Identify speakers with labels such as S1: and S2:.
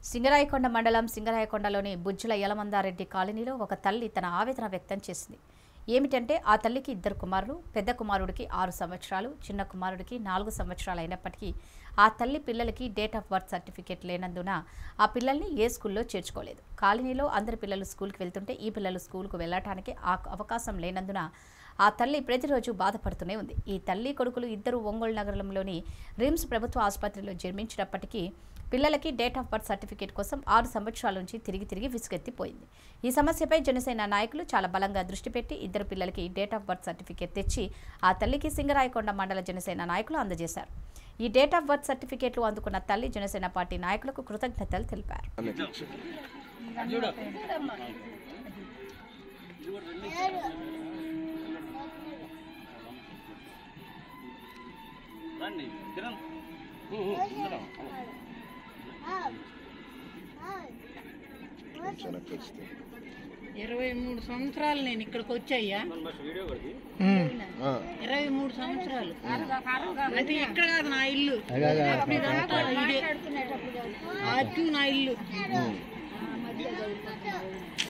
S1: సింగరాయకొండ మండలం సింగరాయకొండలోని బుజ్జుల యలమందారెడ్డి కాలనీలో ఒక తల్లి తన ఆవేదన వ్యక్తం చేసింది ఏమిటంటే ఆ తల్లికి ఇద్దరు కుమారులు పెద్ద కుమారుడికి ఆరు సంవత్సరాలు చిన్న కుమారుడికి నాలుగు సంవత్సరాలు అయినప్పటికీ ఆ తల్లి పిల్లలకి డేట్ ఆఫ్ బర్త్ సర్టిఫికేట్ లేనందున ఆ పిల్లల్ని ఏ స్కూల్లో చేర్చుకోలేదు కాలనీలో అందరి పిల్లలు స్కూల్కి వెళ్తుంటే ఈ పిల్లలు స్కూల్కు వెళ్ళటానికి ఆ అవకాశం లేనందున ఆ తల్లి ప్రతిరోజు బాధపడుతూనే ఉంది ఈ తల్లి కొడుకులు ఇద్దరు ఒంగోలు నగరంలోని రిమ్స్ ప్రభుత్వ ఆసుపత్రిలో జన్మించినప్పటికీ పిల్లలకి డేట్ ఆఫ్ బర్త్ సర్టిఫికేట్ కోసం ఆరు సంవత్సరాల నుంచి తిరిగి తిరిగి విసుగెత్తిపోయింది ఈ సమస్యపై జనసేన నాయకులు చాలా బలంగా దృష్టి పెట్టి ఇద్దరు పిల్లలకి డేట్ ఆఫ్ బర్త్ సర్టిఫికేట్ తెచ్చి ఆ తల్లికి సింగరాయకొండ మండల జనసేన నాయకులు అందజేశారు ఈ డేట్ ఆఫ్ బర్త్ సర్టిఫికేట్లు అందుకున్న తల్లి జనసేన పార్టీ నాయకులకు కృతజ్ఞతలు తెలిపారు
S2: రండి కిరణ్
S3: వెనక్కి వస్తే
S4: ఇరవై మూడు సంవత్సరాలు నేను ఇక్కడికి వచ్చాయ్యా
S2: వీడియో కొడుతుంది
S3: ఆ,
S4: ఇరవై మూడు సంవత్సరాలు అంటే ఇక్కడ కాదు నా ఇల్లు అప్పుడు ఇదంతా ఇదే అటు నా ఇల్లు